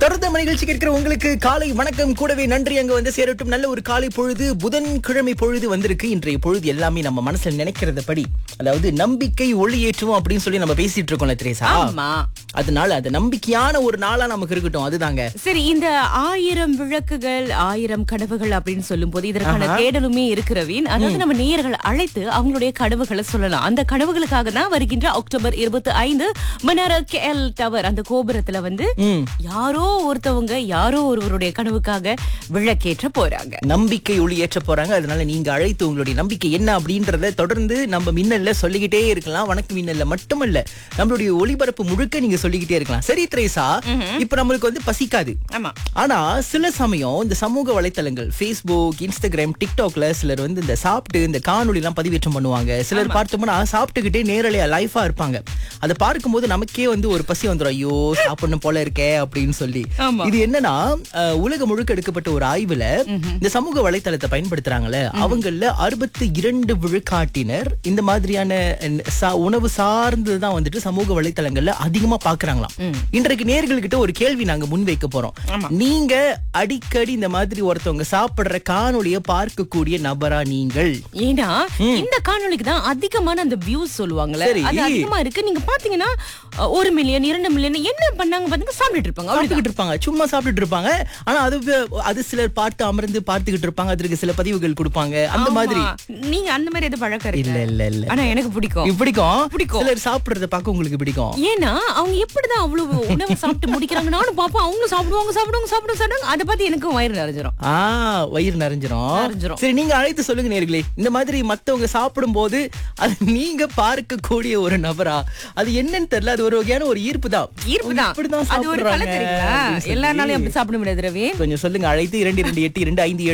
தொடர்ந்து நம்ம நிகழ்ச்சி கேட்கிற உங்களுக்கு காலை வணக்கம் கூடவே நன்றி அங்க வந்து சேரட்டும் நல்ல ஒரு காலை பொழுது புதன்கிழமை பொழுது வந்திருக்கு இன்றைய பொழுது எல்லாமே நம்ம மனசுல நினைக்கிறத படி அதாவது நம்பிக்கை ஒளி ஏற்றுவோம் அப்படின்னு சொல்லி நம்ம பேசிட்டு இருக்கோம்ல திரேசா ஆமா அதனால அது நம்பிக்கையான ஒரு நாளா நமக்கு இருக்கட்டும் அதுதாங்க சரி இந்த ஆயிரம் விளக்குகள் ஆயிரம் கனவுகள் அப்படின்னு சொல்லும் போது இதற்கான தேடலுமே இருக்கிறவின் அதாவது நம்ம நேயர்கள் அழைத்து அவங்களுடைய கனவுகளை சொல்லலாம் அந்த கனவுகளுக்காக தான் வருகின்ற அக்டோபர் இருபத்தி ஐந்து மணர கேஎல் டவர் அந்த கோபுரத்துல வந்து ம். யாரோ ஒருத்தவங்க யாரோ ஒருவருடைய கனவுக்காக விளக்கேற்ற போறாங்க நம்பிக்கை ஒளி ஏற்ற போறாங்க அதனால நீங்க அழைத்து உங்களுடைய நம்பிக்கை என்ன அப்படின்றத தொடர்ந்து நம்ம மின்னல்ல சொல்லிக்கிட்டே இருக்கலாம் வணக்கம் மின்னல்ல மட்டுமல்ல நம்மளுடைய ஒளிபரப்பு முழுக்க நீங்க சொல்லிக்கிட்டே இருக்கலாம் சரி திரேசா இப்ப நம்மளுக்கு வந்து பசிக்காது ஆமா ஆனா சில சமயம் இந்த சமூக வலைத்தளங்கள் Facebook இன்ஸ்டாகிராம் டிக்டாக்ல சிலர் வந்து இந்த சாப்பிட்டு இந்த காணொளி எல்லாம் பதிவேற்றம் பண்ணுவாங்க சிலர் பார்த்தோம்னா சாப்பிட்டுக்கிட்டே நேரலையா லைஃபா இருப்பாங்க அதை பார்க்கும்போது நமக்கே வந்து ஒரு பசி வந்துடும் ஐயோ சாப்பிடணும் போல இருக்கே அப்படின்னு சொல்லி ஆமா. இது என்னன்னா அஹ், உலகம் முழுக்க எடுக்கப்பட்ட ஒரு ஆய்வுல இந்த சமூக வலைத்தளத்தை பயன்படுத்துறாங்கல்ல அவங்கள அறுபத்தி இரண்டு விழுக்காட்டினர் இந்த மாதிரியான அஹ், சா- உணவு சார்ந்துதான் வந்துட்டு சமூக வலைத்தளங்கள்ல அதிகமா பாக்குறாங்களாம் இன்றைக்கு நேர்கள்கிட்ட ஒரு கேள்வி நாங்க முன்வைக்க போறோம் நீங்க அடிக்கடி இந்த மாதிரி ஒருத்தவங்க சாப்பிடுற காணொளிய பார்க்கக்கூடிய நபரா நீங்கள் ஏன்னா இந்த காணொளிக்கு தான் அதிகமான அந்த வியூஸ் சொல்லுவாங்கல்ல சரி. அது அதிகமா இருக்கு நீங்க பாத்தீங்கன்னா அஹ், ஒரு மில்லியன் இரண்டு மில்லியன் என்ன பண்ணாங்க பாத்தீங்க சாப்பிட்டுட்டு இருப்பாங்க அவ்வளவுதான். சாப்பிட்டுக்கிட்டு இருப்பாங்க சும்மா சாப்பிட்டுட்டு இருப்பாங்க ஆனா அது வே- அது சிலர் பார்த்து அமர்ந்து பார்த்துக்கிட்டு இருப்பாங்க அதற்கு சில பதிவுகள் கொடுப்பாங்க அந்த மாதிரி ஆமா. நீங்க அந்த மாதிரி எது பழக்கம் இல்ல இருக்கு இல்ல இல்ல ஆனா எனக்கு பிடிக்கும் இது பிடிக்கும் பிடிக்கும். சிலர் சாப்பிடுறத பார்க்க உங்களுக்கு பிடிக்கும் ஏன்னா அவங்க எப்படிதான் அவ்வளவு உணவு சாப்பிட்டு முடிக்கிறாங்க நானும் பாப்போம் அவங்களும் சாப்பிடுவாங்க சாப்பிடுவாங்க சாப்பிடுவாங்க சாப்பிடுவாங்க அதை பார்த்து எனக்கும் வயிறு நிறைஞ்சிரும் ஆ வயிறு நிறைஞ்சிரும் நிறைஞ்சிரும். சரி நீங்க அழைத்து சொல்லுங்க நேர்களே இந்த மாதிரி மத்தவங்க சாப்பிடும் போது அது நீங்க பார்க்கக்கூடிய ஒரு நபரா அது என்னன்னு தெரியல அது ஒரு வகையான ஒரு ஈர்ப்பு தான் ஈர்ப்பு தான் இப்படிதான் அது ஒரு கலை சாப்பிடுறாங்க தெரியுங்களா அப்படின்னு சொல்லி. எல்லா நாளையும் அப்படி சாப்பிட முடியாது ரவி கொஞ்சம் சொல்லுங்க அழைத்து இரண்டு இரண்டு எட்டு இரண்டு ஐந்து